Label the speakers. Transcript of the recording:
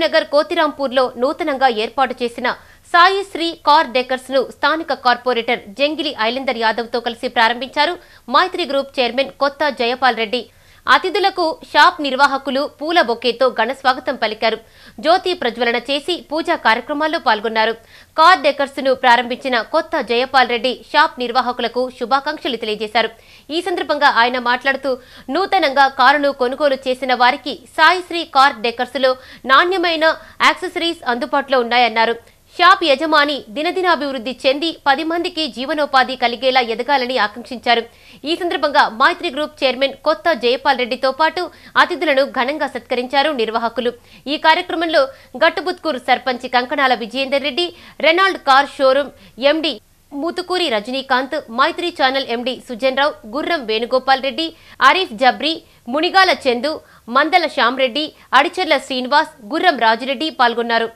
Speaker 1: నగర్ కోతిరాంపూర్లో నూతనంగా ఏర్పాటు చేసిన సాయి శ్రీ కార్ డెకర్స్ ను స్థానిక కార్పొరేటర్ జంగిలి ఐలెందర్ యాదవ్ తో కలిసి ప్రారంభించారు మైత్రి గ్రూప్ చైర్మన్ కొత్త జయపాల్ రెడ్డి అతిథులకు షాప్ నిర్వాహకులు పూల బొకేతో ఘన స్వాగతం పలికారు జ్యోతి ప్రజ్వలన చేసి పూజా కార్యక్రమాల్లో పాల్గొన్నారు కార్ డెకర్స్ ను ప్రారంభించిన కొత్త జయపాల్ రెడ్డి షాప్ నిర్వాహకులకు శుభాకాంక్షలు తెలియజేశారు ఈ సందర్భంగా ఆయన మాట్లాడుతూ నూతనంగా కారును కొనుగోలు చేసిన వారికి సాయిశ్రీ కార్ డెకర్స్ లో నాణ్యమైన యాక్సెసరీస్ అందుబాటులో ఉన్నాయన్నారు షాప్ యజమాని దినదినాభివృద్ధి చెంది పది మందికి జీవనోపాధి కలిగేలా ఎదగాలని ఆకాంక్షించారు ఈ సందర్భంగా మైత్రి గ్రూప్ చైర్మన్ కొత్త జయపాల్ రెడ్డితో పాటు అతిథులను ఘనంగా సత్కరించారు నిర్వాహకులు ఈ కార్యక్రమంలో Gattubuthkur sarpanch Kankanala Vijayender Reddy Renault car showroom MD Muthukuri Rajinikanth Maitri channel MD Sujan Rao Gurram Venugopal Reddy Arif జబ్రీ మునిగాల Chandu మందల శ్యామ్రెడ్డి అడిచెర్ల శ్రీనివాస్ గుర్రం రాజురెడ్డి పాల్గొన్నారు